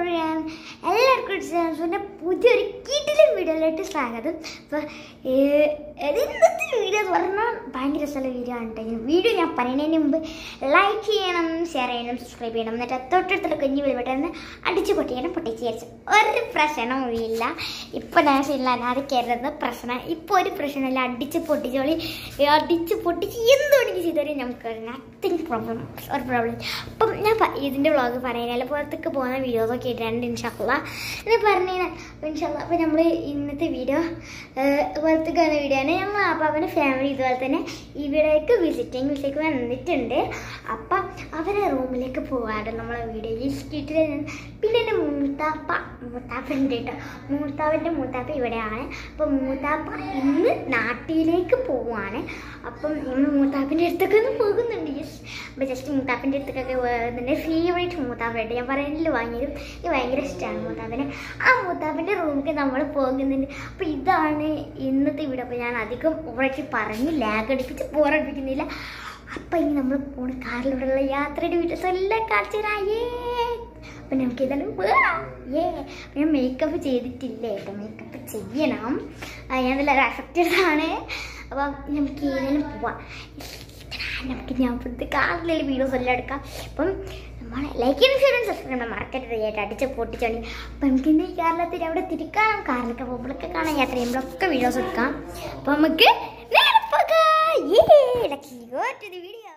പറയാൻ എല്ലാവർക്കും സാംസങ്ങിൻ്റെ പുതിയൊരു കിടിലും വീഡിയോയിലോട്ട് സ്വാഗതം അപ്പോൾ ഇന്നത്തെ വീഡിയോ എന്ന് പറഞ്ഞാൽ ഭയങ്കര രസമുള്ള വീഡിയോ ആണ് കേട്ടോ ഈ വീഡിയോ ഞാൻ പറയുന്നതിന് മുമ്പ് ലൈക്ക് ചെയ്യണം ഷെയർ ചെയ്യണം സബ്സ്ക്രൈബ് ചെയ്യണം എന്നിട്ട് തൊട്ടടുത്തുള്ള കുഞ്ഞു വിളിപെട്ടെന്ന് അടിച്ച് പൊട്ടിക്കണം പൊട്ടിച്ച് വിചാരിച്ചു ഒരു പ്രശ്നവും ഇല്ല ഇപ്പോൾ ഞാൻ ശരിയില്ല അത് കയറുന്നത് പ്രശ്നം ഇപ്പോൾ ഒരു പ്രശ്നമില്ല അടിച്ച് പൊട്ടിച്ചോളി അടിച്ച് പൊട്ടിച്ച് എന്തുകൊണ്ടെങ്കിൽ ചെയ്തോളി നമുക്ക് നത്തിങ് പ്രോബ്ലം ഒരു പ്രോബ്ലം അപ്പം ഞാൻ പ- ഇതിൻ്റെ വ്ളോഗ് പറയുന്നത് പുറത്തേക്ക് പോകുന്ന വീഡിയോസൊക്കെ ഇട്ടിട്ടുണ്ട് ഇൻഷാല്ല എന്ന് പറഞ്ഞു ഇൻഷാല്ല അപ്പോൾ നമ്മൾ ഇന്നത്തെ വീഡിയോ പുറത്തേക്ക് വന്ന വീഡിയോ ആണ് നമ്മൾ അപ്പാപ്പൻ്റെ ഫാമിലി ഇതുപോലെ തന്നെ ഇവിടേക്ക് വിസിറ്റിംഗ് വിസിറ്റ് വന്നിട്ടുണ്ട് അപ്പം അവരെ റൂമിലേക്ക് പോകാറ് നമ്മളെ വീഡിയോ ഈ സ്ട്രീറ്റിൽ പിന്നെ എൻ്റെ മൂത്താപ്പ മൂത്താപ്പ ഉണ്ട് കേട്ടോ മൂത്താപ്പൻ്റെ മൂത്താപ്പ ഇവിടെയാണ് അപ്പം മൂത്താപ്പ ഇന്ന് നാട്ടിലേക്ക് പോവുകയാണ് അപ്പം നമ്മൾ മൂത്താപ്പിൻ്റെ അടുത്തൊക്കെ ഒന്ന് പോകുന്നുണ്ട് യെസ് അപ്പം ജസ്റ്റ് മൂത്താപ്പിൻ്റെ അടുത്തൊക്കെ പോകുന്നുണ്ട് ഫേവറേറ്റ് മൂത്താപ്പായിട്ട് ഞാൻ പറയുന്നില്ല വാങ്ങിയതും എനിക്ക് ഭയങ്കര ഇഷ്ടമാണ് മൂത്താപ്പിനെ ആ മൂത്താപ്പിൻ്റെ റൂമിലേക്ക് നമ്മൾ പോകുന്നുണ്ട് അപ്പോൾ ഇതാണ് ഇന്നത്തെ വീഡിയോ അപ്പോൾ ഞാൻ അധികം ഓവറായിട്ട് പറഞ്ഞ് ലാഗ് അടിപ്പിച്ച് ബോറടിപ്പിക്കുന്നില്ല അപ്പം ഇനി നമ്മൾ പോണ കാറിലൂടെയുള്ള യാത്രയുടെ വീഡിയോസ് എല്ലാം കാണിച്ചു തരായേ അപ്പം നമുക്ക് ഇതെല്ലാം പോകാം ഏ അപ്പം ഞാൻ മേക്കപ്പ് ചെയ്തിട്ടില്ല കേട്ടോ മേക്കപ്പ് ചെയ്യണം ആ, ഞാൻ നല്ല അഫക്റ്റഡ് ആണ് അപ്പം നമുക്ക് ഏതെങ്കിലും പോവാം നമുക്ക് ഞാൻ ഇപ്പോഴത്തെ കാറിലുള്ള വീഡിയോസ് എല്ലാം എടുക്കാം അപ്പം നമ്മൾ ലൈക്ക് ചെയ്യണം ഷെയർ സബ്സ്ക്രൈബ് മറക്കരുത് ചേട്ടാ അടിച്ച് പൊട്ടിച്ചോളി അപ്പം നമുക്ക് ഇന്ന് ഈ കാറിലെത്തി അവിടെ തിരിക്കാം കാറിലൊക്കെ പോകുമ്പോഴൊക്കെ കാണാൻ യാത്ര ചെയ്യുമ്പോഴൊക്കെ വീഡിയോസ് എടുക്കാം അപ്പം നമുക്ക് നേരെ പോകാം Yeah, let's go to the video.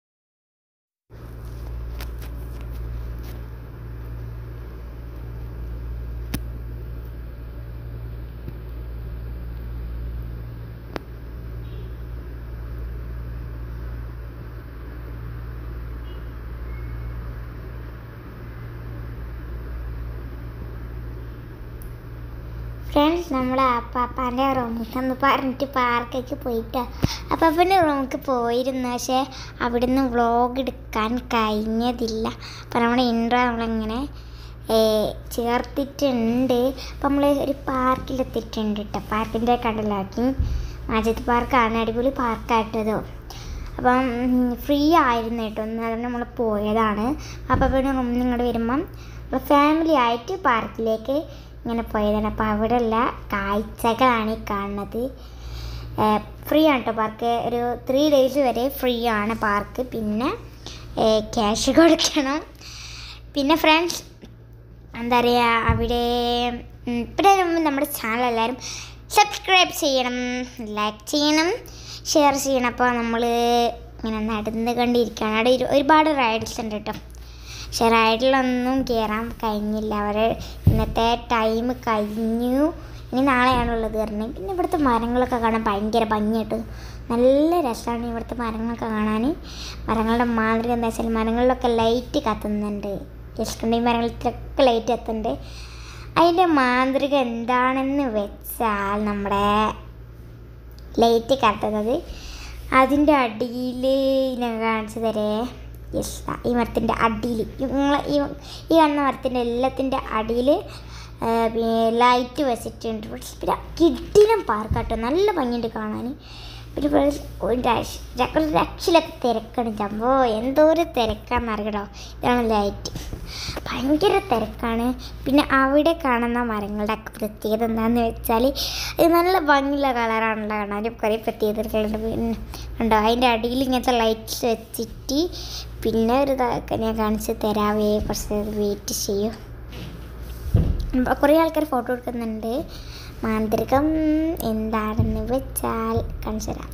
Friends നമ്മൾ അപ്പാപ്പാൻ്റെ റൂമിലേക്ക് ഒന്ന് പറഞ്ഞിട്ട് പാർക്കൊക്കെ പോയിട്ട് അപ്പാപ്പൻ്റെ റൂമിലേക്ക് പോയിരുന്നു പക്ഷേ അവിടുന്ന് വ്ളോഗ് എടുക്കാൻ കഴിഞ്ഞതില്ല അപ്പം നമ്മുടെ ഇൻട്രോ നമ്മളിങ്ങനെ ഏ, ചേർത്തിട്ടുണ്ട് അപ്പം നമ്മൾ ഒരു പാർക്കിലെത്തിയിട്ടുണ്ട് കേട്ടോ പാർക്കിൻ്റെ കടലാക്കി മാജത്ത് പാർക്കാണ് അടിപൊളി പാർക്കായിട്ടതോ അപ്പം ഫ്രീ ആയിരുന്നു കേട്ടോ ഒന്ന് അതുകൊണ്ട് നമ്മൾ പോയതാണ് അപ്പം പിന്നെ റൂമിൽ ഇങ്ങോട്ട് വരുമ്പം നമ്മൾ ഫാമിലി ആയിട്ട് പാർക്കിലേക്ക് ഇങ്ങനെ പോയതാണ് അപ്പോൾ അവിടെയുള്ള കാഴ്ചകളാണ് ഈ കാണുന്നത് ഫ്രീ ആണ് കേട്ടോ പാർക്ക് ഒരു ത്രീ ഡേയ്സ് വരെ ഫ്രീ ആണ് പാർക്ക് പിന്നെ ക്യാഷ് കൊടുക്കണം പിന്നെ ഫ്രണ്ട്സ് എന്താ പറയുക അവിടെ ഉം, പിന്നെ നമ്മൾ നമ്മുടെ ചാനൽ എല്ലാവരും സബ്സ്ക്രൈബ് ചെയ്യണം ലൈക്ക് ചെയ്യണം ഷെയർ ചെയ്യണം അപ്പോൾ നമ്മൾ ഇങ്ങനെ നടന്ന് കൊണ്ടിരിക്കുകയാണ് അവിടെ ഒരു- ഒരുപാട് റൈഡ്സ് ഉണ്ട് കേട്ടോ പക്ഷെ റൈഡിലൊന്നും കയറാൻ കഴിഞ്ഞില്ല അവർ ഇന്നത്തെ ടൈം കഴിഞ്ഞു ഇനി നാളെയാണുള്ളത് പറഞ്ഞത് പിന്നെ ഇവിടുത്തെ മരങ്ങളൊക്കെ കാണാൻ ഭയങ്കര ഭംഗിയായിട്ട് നല്ല രസമാണ് ഇവിടുത്തെ മരങ്ങളൊക്കെ കാണാൻ മരങ്ങളുടെ മാതിരി എന്താ വെച്ചാൽ മരങ്ങളിലൊക്കെ ലൈറ്റ് കത്തുന്നുണ്ട് ജസ്റ്റ് ഈ മരങ്ങളിലൊക്കെ ലൈറ്റ് കത്തുന്നുണ്ട് അതിൻ്റെ മാന്ത്രിക എന്താണെന്ന് വെച്ചാൽ നമ്മുടെ ലൈറ്റ് കത്തുന്നത് അതിൻ്റെ അടിയിൽ ഞാൻ കാണിച്ചു തരേ യെസ് ഈ മരത്തിൻ്റെ അടിയിൽ നിങ്ങൾ ഈ ഈ കാണുന്ന മരത്തിൻ്റെ എല്ലാത്തിൻ്റെ അടിയിൽ ലൈറ്റ് വെച്ചിട്ടുണ്ട് പിന്നെ കിഡിനം പാർക്കാട്ടോ നല്ല ഭംഗിയുണ്ട് കാണാൻ പിന്നെ friends, ഒരു രക്ഷ- ര- ഒരു രക്ഷയിലൊക്കെ തിരക്കാണ് ചമ്പോ എന്തോ ഒരു തിരക്കാണെന്ന് അറിയടോ ഇതാണ് ലൈറ്റ് ഭയങ്കര തിരക്കാണ് പിന്നെ അവിടെ കാണുന്ന മരങ്ങളുടെ ഒക്കെ പ്രത്യേകത എന്താണെന്ന് വെച്ചാൽ ഇത് നല്ല ഭംഗിയുള്ള കളറാണല്ലോ കാണാൻ കുറേ പ്രത്യേകതകളുണ്ട് പിന്നെ ഉണ്ടോ അതിൻ്റെ അടിയിൽ ഇങ്ങനത്തെ ലൈറ്റ്സ് വെച്ചിട്ട് പിന്നെ ഒരു ഇതൊക്കെ ഞാൻ കാണിച്ച് തരാവേ കുറച്ച് വെയിറ്റ് ചെയ്യും അപ്പോൾ കുറേ ആൾക്കാർ ഫോട്ടോ എടുക്കുന്നുണ്ട് മാന്ത്രികം എന്താണെന്ന് വെച്ചാൽ കാണിച്ചു തരാം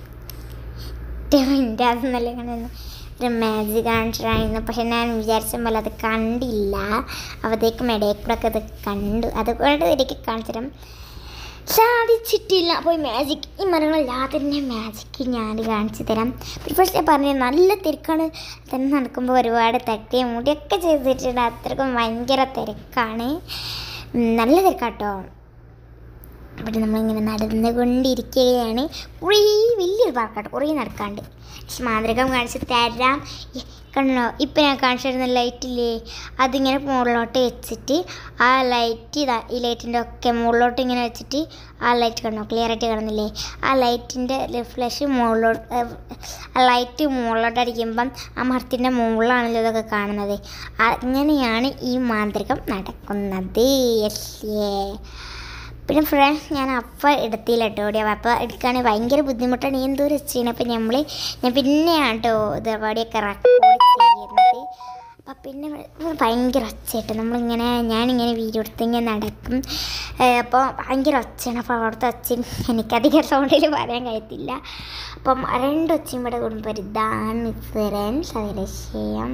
എൻ്റെ അതൊന്നല്ല കാണുന്നു ഒരു മാജിക് കാണിച്ചിട്ടായിരുന്നു പക്ഷെ ഞാൻ വിചാരിച്ച പോലെ അത് കണ്ടില്ല അപ്പോഴത്തേക്കും ഇടയിൽ കൂടെ ഒക്കെ അത് കണ്ടു അതുകൊണ്ട് എനിക്ക് കാണിച്ചു തരാം സാധിച്ചിട്ടില്ല അപ്പോൾ ഈ മാജിക് ഈ മരങ്ങളല്ലാതിൻ്റെ മാജിക് ഞാൻ കാണിച്ചു തരാം ഫസ്റ്റ് ഞാൻ പറഞ്ഞത് നല്ല തിരക്കാണ് തന്നെ നടക്കുമ്പോൾ ഒരുപാട് തട്ടിയും മുടിയൊക്കെ ചെയ്തിട്ടുണ്ട് അത്രക്കും ഭയങ്കര തിരക്കാണ് ഉം, നല്ല തിരക്കാട്ടോ അവിടെ നമ്മളിങ്ങനെ നടന്നുകൊണ്ടിരിക്കുകയാണ് കുറേ വലിയൊരു പാർക്കാട്ട് കുറേ നടക്കാണ്ട് പക്ഷെ മാതൃകം കാണിച്ച് തരാം ഈ കണ്ടോ ഇപ്പം ഞാൻ കാണിച്ചു തരുന്ന ലൈറ്റില്ലേ അതിങ്ങനെ മുകളിലോട്ട് വെച്ചിട്ട് ആ ലൈറ്റ് ഇതാ ഈ ലൈറ്റിൻ്റെ ഒക്കെ മുകളിലോട്ട് ഇങ്ങനെ വെച്ചിട്ട് ആ ലൈറ്റ് കണ്ടോ ക്ലിയർ ആയിട്ട് കാണുന്നില്ലേ ആ ലൈറ്റിൻ്റെ ഫ്ലഷ് മുകളിലോട്ട് ആ ലൈറ്റ് മുകളിലോട്ട് അടിക്കുമ്പം ആ മരത്തിൻ്റെ മുകളിലാണല്ലോ ഇതൊക്കെ കാണുന്നത് അങ്ങനെയാണ് ഈ മാന്ത്രികം നടക്കുന്നത് യെസ് ഏ പിന്നെ ഫ്രണ്ട്സ് ഞാൻ അപ്പം എടുത്തില്ല കേട്ടോ ഓടിയ അപ്പം എടുക്കുകയാണെങ്കിൽ ഭയങ്കര ബുദ്ധിമുട്ടാണ് ഈ എന്തോ വെച്ചാണ് അപ്പം നമ്മൾ ഞാൻ പിന്നെയാണ് കേട്ടോ ഇത് അവിടെയൊക്കെ റെക്കോർഡ് ചെയ്യുന്നത് അപ്പം പിന്നെ ഭയങ്കര ഒച്ചയായിട്ട് നമ്മളിങ്ങനെ ഞാനിങ്ങനെ വീഡിയോ എടുത്ത് ഇങ്ങനെ നടക്കും അപ്പോൾ ഭയങ്കര ഒച്ചയാണ് അപ്പോൾ അവിടുത്തെ ഒച്ച എനിക്കധികം സൗണ്ടിൽ പറയാൻ കഴിയത്തില്ല അപ്പം രണ്ട് ഒച്ചയും കൂടെ കൂടുമ്പോൾ ഇതാണ് ഫ്രണ്ട്സ് അതിലെ വിഷയം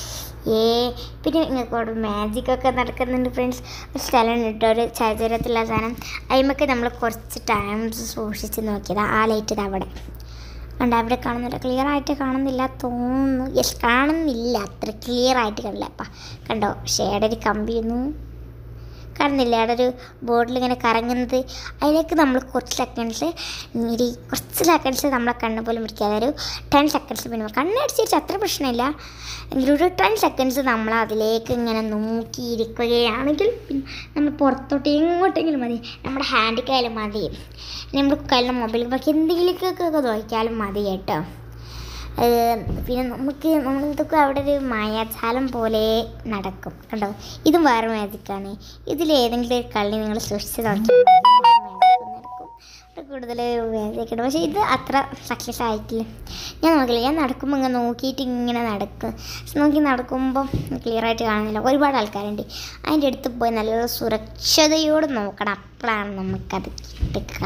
ഏ പിന്നെ നിങ്ങൾക്ക് അവിടെ മാജിക് ഒക്കെ നടക്കുന്നുണ്ട് ഫ്രണ്ട്സ് ഒരു സ്ഥലം ഇട്ടോ ഒരു ചരിത്രത്തിലുള്ള സാധനം അതിമൊക്കെ നമ്മൾ കുറച്ച് ടൈം സൂക്ഷിച്ച് നോക്കിയത് ആ ലൈറ്റ് ഇത് അവിടെ കണ്ട അവിടെ കാണുന്നില്ല ക്ലിയർ ആയിട്ട് കാണുന്നില്ല തോന്നുന്നു യെസ് കാണുന്നില്ല അത്ര ക്ലിയർ ആയിട്ട് കണ്ടില്ല അപ്പം കണ്ടോ ഷേഡൊരു കമ്പിയൊന്നും കാണുന്നില്ല അവിടെ ഒരു ബോർഡിൽ ഇങ്ങനെ കറങ്ങുന്നത് അതിലേക്ക് നമ്മൾ കുറച്ച് സെക്കൻഡ്സ് ഒരു കുറച്ച് സെക്കൻഡ്സ് നമ്മളെ കണ്ണ് പോലും പിടിക്കാതെ ഒരു ടെൻ സെക്കൻഡ്സ് പിന്നെ കണ്ണടിച്ചിട്ട് അത്ര പ്രശ്നമില്ല എങ്കിലും ഒരു ടെൻ സെക്കൻഡ്സ് നമ്മൾ അതിലേക്ക് ഇങ്ങനെ നോക്കിയിരിക്കുകയാണെങ്കിൽ പിന്നെ നമ്മൾ പുറത്തോട്ട് എങ്ങോട്ടെങ്കിലും മതി നമ്മുടെ ഹാൻഡ് കയ്യിലും മതി നമ്മുടെ കയ്യിലെ മൊബൈൽ ബാക്കി എന്തെങ്കിലുമൊക്കെ നോക്കിയാലും മതി കേട്ടോ ഏഹ് പിന്നെ നമുക്ക് നമ്മൾ ഇതൊക്കെ അവിടെ ഒരു മായാജാലം പോലെ നടക്കും കണ്ടോ ഇതും വേറെ മാജിക്കാണ് ഇതിലേതെങ്കിലും ഒരു കളി നിങ്ങൾ സൂക്ഷിച്ച് നോക്കിയാൽ നടക്കും ഇവിടെ കൂടുതൽ മാജിക്കുണ്ട് പക്ഷേ ഇത് അത്ര സക്സസ് ആയിട്ടില്ല ഞാൻ നോക്കില്ല ഞാൻ നടക്കുമ്പോൾ ഇങ്ങനെ നോക്കിയിട്ട് ഇങ്ങനെ നടക്കും നോക്കി നടക്കുമ്പോൾ ക്ലിയർ ആയിട്ട് കാണുന്നില്ല ഒരുപാട് ആൾക്കാരുണ്ട് അതിൻ്റെ അടുത്ത് പോയി നല്ല സുരക്ഷതയോട് നോക്കണം അപ്പോഴാണ് നമുക്കത് കിട്ടുക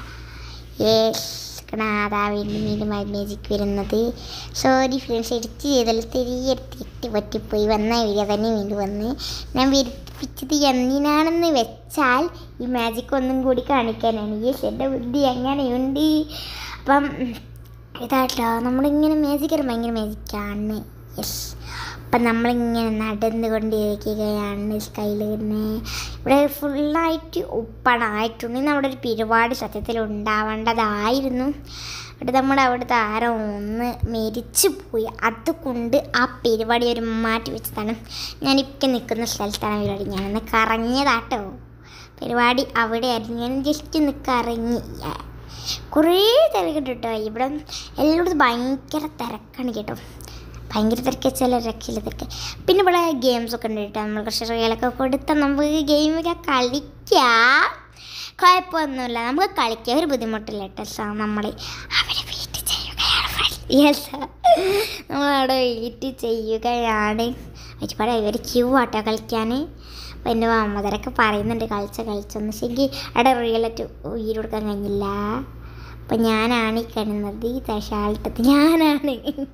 യേസ് അതാ വീണ്ടും വീണ്ടും മാജിക് വരുന്നത് സോറി ഫ്രണ്ട്സ് എഡിറ്റ് ചെയ്താൽ തിരികെ തെറ്റ് പറ്റിപ്പോയി വന്ന വീഡിയോ തന്നെ വീണ്ടും വന്ന് ഞാൻ വരുത്തിപ്പിച്ചത് എന്തിനാണെന്ന് വെച്ചാൽ ഈ മാജിക് ഒന്നും കൂടി കാണിക്കാനാണ് യെസ് എൻ്റെ ബുദ്ധി അങ്ങനെയുണ്ട് അപ്പം ഇതാട്ടോ നമ്മളിങ്ങനെ മാജിക് ഭയങ്കര മാജിക്കാണ് യെസ് അപ്പം നമ്മളിങ്ങനെ നടന്നുകൊണ്ടിരിക്കുകയാണ് സ്കൈയിൽ തന്നെ ഇവിടെ ഫുള്ളായിട്ട് ഉപ്പണായിട്ടുണ്ട് ഇന്ന് അവിടെ ഒരു പരിപാടി സത്യത്തിൽ ഉണ്ടാവേണ്ടതായിരുന്നു ഇവിടെ നമ്മുടെ അവിടുത്തെ ആരോ ഒന്ന് മരിച്ചു പോയി അതുകൊണ്ട് ആ പരിപാടി ഒരു മാറ്റി വെച്ചതാണ് ഞാനിപ്പോൾ നിൽക്കുന്ന സ്ഥലത്താണ് പരിപാടി ഞാനൊന്ന് കറങ്ങിയതാട്ടോ പരിപാടി അവിടെയായിരുന്നു ഞാൻ ജസ്റ്റ് ഒന്ന് കറങ്ങി കുറേ തിരക്കുണ്ട് കേട്ടോ ഇവിടെ എല്ലായിടത്തും ഭയങ്കര തിരക്കാണ് കേട്ടോ ഭയങ്കര തിരക്ക് ചില രക്ഷയില്ല തിരക്ക് പിന്നെ ഇവിടെ ഗെയിംസ് ഒക്കെ ഉണ്ട് കേട്ടോ നമ്മൾ കുറച്ച് റിയലൊക്കെ കൊടുത്താൽ നമുക്ക് ഗെയിമൊക്കെ കളിക്കാം കുഴപ്പമൊന്നുമില്ല നമുക്ക് കളിക്കാൻ ഒരു ബുദ്ധിമുട്ടില്ല കേട്ടോ സാ നമ്മൾ അവിടെ വെയിറ്റ് ചെയ്യുകയാണ് യെസ് നമ്മളവിടെ വെയിറ്റ് ചെയ്യുകയാണ് ഒരുപാട് ഇവർ ക്യൂ ആട്ടോ കളിക്കാൻ അപ്പോൾ എൻ്റെ മാമതരൊക്കെ പറയുന്നുണ്ട് കളിച്ച കളിച്ചെന്ന് ശരിക്കും അവിടെ റിയലായിട്ട് ഉയിര് കൊടുക്കാൻ കഴിഞ്ഞില്ല അപ്പം ഞാനാണ് ഈ കാണുന്നത് ഈ തശാളിട്ടത് ഞാനാണ്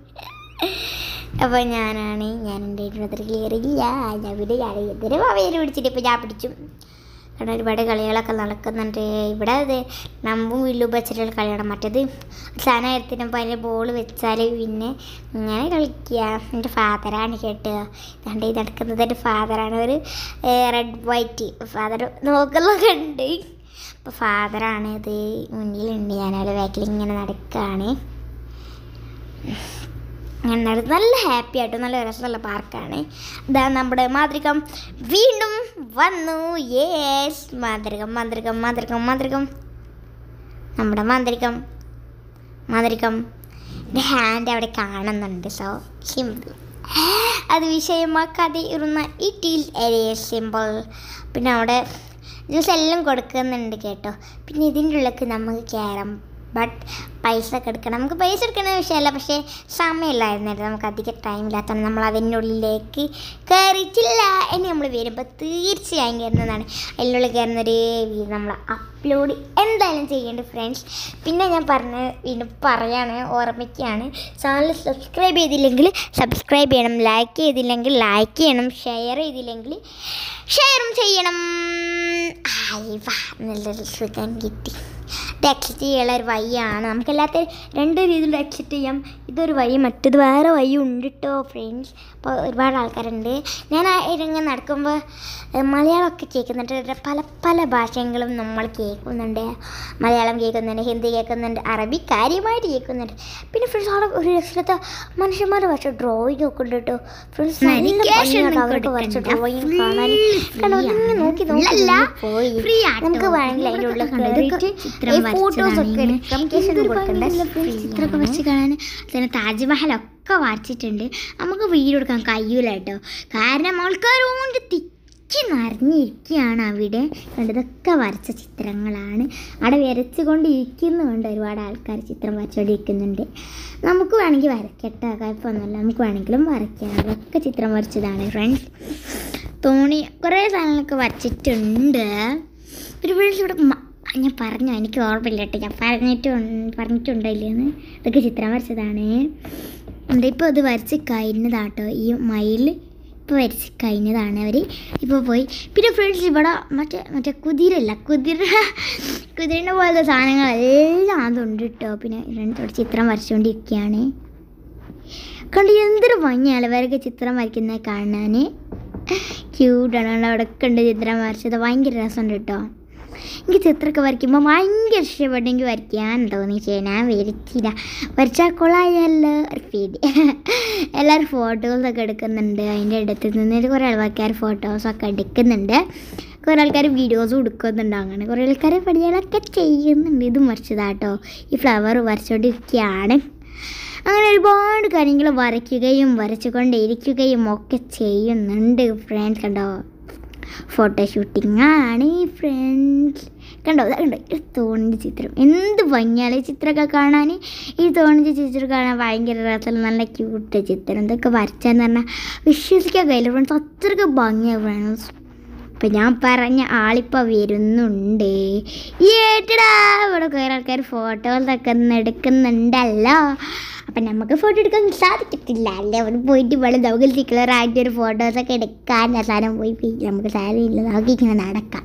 അപ്പോൾ ഞാനാണ് ഞാൻ എൻ്റെ ഇരുപത്തി ക്ലിയർ ഇല്ല ഞാൻ പിന്നെ ഞാൻ ഇതുവരെ പേര് പിടിച്ചിട്ട് ഇപ്പോൾ ഞാൻ പിടിച്ചു കാരണം ഒരുപാട് കളികളൊക്കെ നടക്കുന്നുണ്ട് ഇവിടെ അത് നമ്പും വില്ലു വെച്ചിട്ടുള്ള കളിയാണ് മറ്റേത് സാധനത്തിനപ്പോൾ അതിൻ്റെ ബോൾ വെച്ചാൽ പിന്നെ ഇങ്ങനെ കളിക്കുക എൻ്റെ ഫാദറാണ് കേട്ടോ ഇതാണ്ട് ഈ നടക്കുന്നത് എൻ്റെ ഫാദറാണ് ഒരു റെഡ് വൈറ്റ് ഫാദർ നോക്കുന്നൊക്കെ ഉണ്ട് അപ്പോൾ ഫാദറാണ് ഇത് മുന്നിലുണ്ട് ഞാനവിടെ ബാക്കിൽ ഇങ്ങനെ നടക്കുകയാണ് അങ്ങനെ നടന്ന് നല്ല ഹാപ്പി ആയിട്ട് നല്ല രസമുള്ള പാർക്കാണ് ഇതാ നമ്മുടെ മാതൃകം വീണ്ടും വന്നു യേസ് മാതൃകം മാതൃകം മാതൃകം മാതൃകം നമ്മുടെ മാന്ത്രികം മാന്ത്രികം എൻ്റെ ഹാൻഡ് അവിടെ കാണുന്നുണ്ട് സോ സിമ്പിൾ അത് വിഷയമാക്കാതെ ഇരുന്ന ഇറ്റ് ഈസ് എ സിമ്പിൾ പിന്നെ അവിടെ ജ്യൂസ് എല്ലാം കൊടുക്കുന്നുണ്ട് കേട്ടോ പിന്നെ ഇതിൻ്റെ ഉള്ളിലേക്ക് നമുക്ക് കയറാം ബട്ട് പൈസ ഒക്കെ എടുക്കണം നമുക്ക് പൈസ എടുക്കുന്ന വിഷയമല്ല പക്ഷേ സമയമില്ലായിരുന്നല്ലോ നമുക്ക് അധികം ടൈം ഇല്ലാത്തതുകൊണ്ട് നമ്മൾ അതിൻ്റെ ഉള്ളിലേക്ക് കയറിയിട്ടില്ല ഇനി നമ്മൾ വരുമ്പോൾ തീർച്ചയായും കയറുന്നതാണ് അതിനുള്ളിൽ കയറുന്നൊരു വീഡിയോ നമ്മൾ അപ്ലോഡ് എന്തായാലും ചെയ്യേണ്ട ഫ്രണ്ട്സ് പിന്നെ ഞാൻ പറഞ്ഞ വീണ്ടും പറയാണ് ഓർമ്മിക്കുകയാണ് ചാനൽ സബ്സ്ക്രൈബ് ചെയ്തില്ലെങ്കിൽ സബ്സ്ക്രൈബ് ചെയ്യണം ലൈക്ക് ചെയ്തില്ലെങ്കിൽ ലൈക്ക് ചെയ്യണം ഷെയർ ചെയ്തില്ലെങ്കിൽ ഷെയറും ചെയ്യണം ആയി വാ നല്ലൊരു സുഖം കിട്ടി ഇത് എക്സിറ്റ് ചെയ്യാനുള്ള ഒരു വഴിയാണ് നമുക്കല്ലാത്ത രണ്ട് രീതിയിൽ എക്സിറ്റ് ചെയ്യാം ഇതൊരു വഴി മറ്റത് വേറെ വഴി ഉണ്ട് കേട്ടോ ഫ്രണ്ട്സ് അപ്പോൾ ഒരുപാട് ആൾക്കാരുണ്ട് ഞാൻ ആ ഇങ്ങനെ നടക്കുമ്പോൾ ഏഹ് മലയാളമൊക്കെ കേൾക്കുന്നുണ്ട് പല പല ഭാഷകളും നമ്മൾ കേൾക്കുന്നുണ്ട് മലയാളം കേൾക്കുന്നുണ്ട് ഹിന്ദി കേൾക്കുന്നുണ്ട് അറബി കാര്യമായിട്ട് കേൾക്കുന്നുണ്ട് പിന്നെ ഫ്രണ്ട്സ് അവിടെ ഒരു രക്ഷത്തെ മനുഷ്യന്മാർ വരച്ച ഡ്രോയിങ് ഒക്കെ ഉണ്ട് കേട്ടോ ഫ്രണ്ട്സ് നല്ല Medication ഭംഗിയാണ് ഒന്നും അവരൊക്കെ വരച്ച കൊടുക്കണ്ട. ഡ്രോയിങ് Full കാണാൻ free കാരണം ഒന്നിങ്ങനെ ആണ്. നോക്കി Full നോക്കി അല്ല, പോയി free ആട്ടോ. നമുക്ക് വേണമെങ്കിൽ അതിൻ്റെ ഉള്ളിൽ ഇതൊക്കെ കണ്ടോ? ഇതൊക്കെ കയറിയിട്ട് ചിത്രം ഫോട്ടോസ് ഒക്കെ വരച്ചതാണ്. എടുക്കാം ക്യാഷ് ഒന്നും കൊടുക്കണ്ട ചിത്രമൊക്കെ വരച്ച് കാണാൻ പിന്നെ താജ്മഹലൊക്കെ വരച്ചിട്ടുണ്ട് നമുക്ക് വീഡിയോ എടുക്കാൻ കഴിയൂല കേട്ടോ കാരണം ആൾക്കാർ കൊണ്ട് തിക്കി നിറഞ്ഞിരിക്കുകയാണ് അവിടെ കണ്ടതൊക്കെ വരച്ച ചിത്രങ്ങളാണ് അവിടെ വരച്ചുകൊണ്ട് ഇരിക്കുന്നുണ്ട് ഒരുപാട് ആൾക്കാർ ചിത്രം വരച്ചുകൊണ്ടിരിക്കുന്നുണ്ട് നമുക്ക് വേണമെങ്കിൽ വരയ്ക്കട്ടെ കുഴപ്പമൊന്നുമില്ല നമുക്ക് വേണമെങ്കിലും വരയ്ക്കാം അതൊക്കെ ചിത്രം വരച്ചതാണ് ഫ്രണ്ട്സ് തോണി കുറേ സാധനങ്ങളൊക്കെ വരച്ചിട്ടുണ്ട് ഒരു വീട്ടിൽ ഇവിടെ മ- ഞാൻ പറഞ്ഞു എനിക്ക് ഓർമ്മയില്ല കേട്ടോ ഞാൻ പറഞ്ഞിട്ടുണ്ട് പറഞ്ഞിട്ടുണ്ടല്ലേന്ന് ഇതൊക്കെ ചിത്രം വരച്ചതാണ് എന്താ ഇപ്പോൾ ഇത് വരച്ച് കഴിഞ്ഞതാട്ടോ ഈ മയിൽ ഇപ്പോൾ വരച്ച് കഴിഞ്ഞതാണ് അവർ ഇപ്പോൾ പോയി പിന്നെ ഫ്രണ്ട്സ് ഇവിടെ മറ്റേ മറ്റേ കുതിരല്ല കുതിര കുതിരൻ്റെ പോലത്തെ സാധനങ്ങളെല്ലാം അതുണ്ട് കേട്ടോ പിന്നെ ഫ്രണ്ട്സോട് ചിത്രം വരച്ചുകൊണ്ടിരിക്കുകയാണ് കണ്ട് എന്തൊരു ഭംഗിയാണ് ഇവരൊക്കെ ചിത്രം വരയ്ക്കുന്നത് കാണാൻ ക്യൂട്ടാണ് അവിടെ ഒക്കെ ഉണ്ട് ചിത്രം വരച്ചത് ഭയങ്കര രസമുണ്ട് കേട്ടോ എനിക്ക് ചിത്രമൊക്കെ വരയ്ക്കുമ്പോൾ ഭയങ്കര ഇഷ്ടപ്പെട്ടു എനിക്ക് വരയ്ക്കാൻ തോന്നി ചെയ്യും ഞാൻ വരച്ചില്ല വരച്ചാൽ കൊള്ളായല്ലോ ഒരു പേടി എല്ലാവരും ഫോട്ടോസൊക്കെ എടുക്കുന്നുണ്ട് അതിൻ്റെ അടുത്ത് നിന്ന് കുറേ ആൾക്കാർ ഫോട്ടോസൊക്കെ എടുക്കുന്നുണ്ട് കുറേ ആൾക്കാർ വീഡിയോസും എടുക്കുന്നുണ്ട് അങ്ങനെ കുറേ ആൾക്കാർ പഠികളൊക്കെ ചെയ്യുന്നുണ്ട് ഇതും വരച്ചതാട്ടോ ഈ ഫ്ലവർ വരച്ചുകൊണ്ടിരിക്കുകയാണ് അങ്ങനെ ഒരുപാട് കാര്യങ്ങൾ വരയ്ക്കുകയും വരച്ചുകൊണ്ടിരിക്കുകയും ഒക്കെ ചെയ്യുന്നുണ്ട് ഫ്രണ്ട്സ് കണ്ടോ ഫോട്ടോ ഷൂട്ടിംഗ് ആണ് ഈ ഫ്രണ്ട്സ് കണ്ടോ ദാ കണ്ടോ ഈ തോണിൻ്റെ ചിത്രം എന്ത് ഭംഗിയാണ് ഈ ചിത്രമൊക്കെ കാണാൻ ഈ തോണിൻ്റെ ചിത്രം കാണാൻ ഭയങ്കര രസം നല്ല ക്യൂട്ട് ചിത്രം ഇതൊക്കെ വരച്ചെന്ന് പറഞ്ഞാൽ വിശ്വസിക്കാൻ കഴിയില്ല ഫ്രണ്ട്സ് അത്രയ്ക്ക് ഭംഗിയാണ് ഫ്രണ്ട്സ് അപ്പം ഞാൻ പറഞ്ഞ ആളിപ്പോൾ വരുന്നുണ്ട് ഏട്ടടാ ഇവിടെ കുറേ ആൾക്കാർ ഫോട്ടോസൊക്കെ ഒന്ന് എടുക്കുന്നുണ്ടല്ലോ അപ്പം നമുക്ക് ഫോട്ടോ എടുക്കാൻ സാധിക്കത്തില്ല അല്ലേ അവിടെ പോയിട്ട് ഇവിടെ നമുക്ക് സിക്ലറായിട്ട് ഒരു ഫോട്ടോസൊക്കെ എടുക്കാൻ അവസാനം പോയി പോയി നമുക്ക് സാരമില്ല നമുക്ക് ഇങ്ങനെ നടക്കാം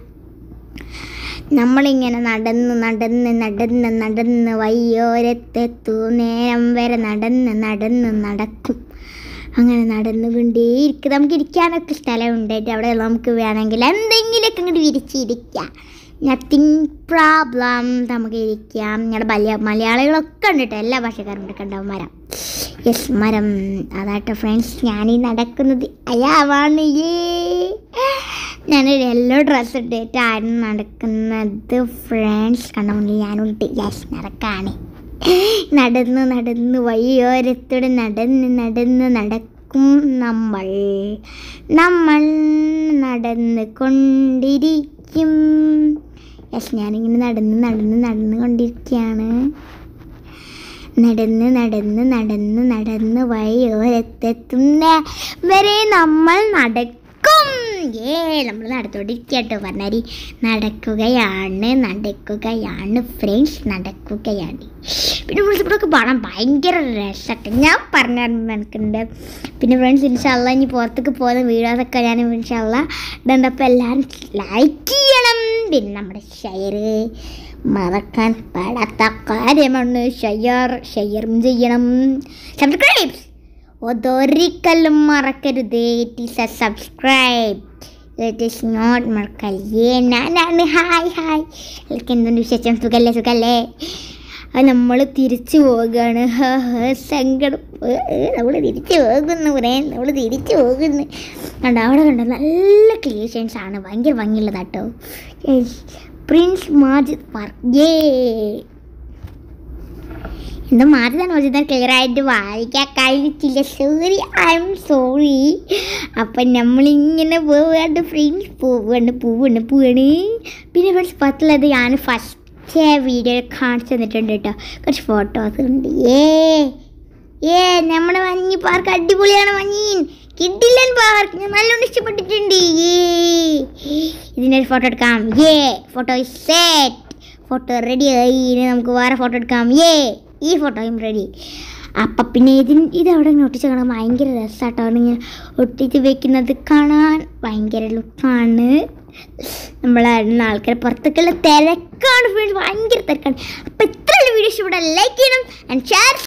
നമ്മളിങ്ങനെ നടന്ന് നടന്ന് നടന്ന് നടന്ന് വയ്യോരത്തെത്തു നേരം വരെ നടന്ന് നടന്ന് നടക്കും അങ്ങനെ നടന്നുകൊണ്ടേയിരിക്കും നമുക്ക് ഇരിക്കാനൊക്കെ സ്ഥലമുണ്ടായിട്ട് അവിടെ നമുക്ക് വേണമെങ്കിൽ എന്തെങ്കിലുമൊക്കെ ഇങ്ങോട്ട് വിരിച്ചിരിക്കാം നത്തിങ് പ്രോബ്ലം നമുക്ക് ഇരിക്കാം ഞങ്ങളുടെ മലയാ മലയാളികളൊക്കെ ഉണ്ട് കേട്ടോ എല്ലാ ഭാഷക്കാരുണ്ട് കണ്ടോ മരം യെസ് മരം അതാട്ടോ ഫ്രണ്ട്സ് ഞാനീ നടക്കുന്നത് അയാവാണ് ഏ ഞാനൊരു യെല്ലോ ഡ്രസ്സ് ഇട്ടിട്ടാണ് നടക്കുന്നത് ഫ്രണ്ട്സ് കണ്ട മുന്നിൽ ഞാനുണ്ട് യെസ് നടക്കാണ് നടന്ന് നടന്ന് വഴിയോരത്തൂടെ നടന്ന് നടന്ന് നടക്കും നമ്മൾ നമ്മൾ നടന്ന് കൊണ്ടിരിക്കും യെസ് ഞാനിങ്ങനെ നടന്ന് നടന്ന് നടന്ന് കൊണ്ടിരിക്കുകയാണ് നടന്ന് നടന്ന് നടന്ന് നടന്ന് വഴിയോരത്തെത്തുന്ന വരെ നമ്മൾ നടക്കും ഏ നമ്മൾ നടത്തോണ്ടിരിക്കട്ടോ പറഞ്ഞാരി നടക്കുകയാണ് നടക്കുകയാണ് ഫ്രണ്ട്സ് നടക്കുകയാണ് പിന്നെ വിളിച്ചപ്പോഴൊക്കെ പാടാൻ ഭയങ്കര രസമൊക്കെ ഞാൻ പറഞ്ഞു എനിക്കുണ്ട് പിന്നെ ഫ്രണ്ട്സ് ഇൻഷാല്ല ഇനി പുറത്തേക്ക് പോകുന്ന വീഡിയോസൊക്കെ ഞാൻ ഇൻഷാല്ല ഇതുണ്ടപ്പോൾ എല്ലാവരും ലൈക്ക് ചെയ്യണം പിന്നെ നമ്മുടെ ഷെയർ മറക്കാൻ പാടാത്ത കാര്യമാണ് ഷെയർ ഷെയറും ചെയ്യണം സബ്സ്ക്രൈബ് ഒതൊരിക്കലും മറക്കരുത് it is a subscribe it is not മറക്കല്ലേ ഞാനാണ് ഹായ് ഹായ് എല്ലാവർക്കും എന്തുണ്ട് വിശേഷം സുഖല്ലേ സുഖല്ലേ അത് നമ്മൾ തിരിച്ചു പോവുകയാണ് ഹാ, ഹാ, സങ്കടം നമ്മൾ തിരിച്ചു പോകുന്നു പറയാൻ നമ്മൾ തിരിച്ചു പോകുന്നു കണ്ടോ അവിടെ കണ്ടോ നല്ല ക്രിയേഷൻസ് ആണ് ഭയങ്കര ഭംഗിയുള്ളതാട്ടോ പ്രിൻസ് മാജിദ് പാർക്ക് ഏ എന്താ മാറ്റിതാണ് മാജിദ് ക്ലിയർ ആയിട്ട് വായിക്കാൻ കഴിഞ്ഞിട്ടില്ല സോറി ഐ എം സോറി അപ്പം നമ്മളിങ്ങനെ പോവാണ്ട് ഫ്രണ്ട്സ് പോവാണ്ട് പോവാണ്ട് പോവാണ് പിന്നെ ഫ്രണ്ട്സ് പത്തുള്ളത് ഞാൻ ഫസ്റ്റ് വീഡിയോ കാണിച്ചു തന്നിട്ടുണ്ട് കേട്ടോ കുറച്ച് ഫോട്ടോസ് ഉണ്ട് ഏ ഏ നമ്മുടെ മഞ്ഞി പാർക്ക് അടിപൊളിയാണ് മഞ്ഞീൻ കിഡിലൻ പാർക്ക് ഞാൻ നല്ലോണം ഇഷ്ടപ്പെട്ടിട്ടുണ്ട് ഏ ഇതിൻ്റെ ഒരു ഫോട്ടോ എടുക്കാം ഏ ഫോട്ടോ സെറ്റ് ഫോട്ടോ റെഡി ആയി ഇനി നമുക്ക് വേറെ ഫോട്ടോ എടുക്കാം ഏ ഈ ഫോട്ടോയും റെഡി അപ്പം പിന്നെ ഇതിന് ഇത് അവിടെ ഇങ്ങനെ ഒട്ടിച്ച് കാണാൻ ഭയങ്കര രസമാട്ടോ അവിടെ ഇങ്ങനെ ഒട്ടിച്ച് വെക്കുന്നത് കാണാൻ ഭയങ്കര ലുക്കാണ് നമ്മളെ ആൾക്കാർ പുറത്തേക്കുള്ള തിരക്കാണ് ഫ്രണ്ട്സ് ഭയങ്കര തിരക്കാണ് അപ്പം ഇത്രയുള്ള വീഡിയോസ് ഇവിടെ ലൈക്ക് ചെയ്യണം ആൻഡ് ഷെയർ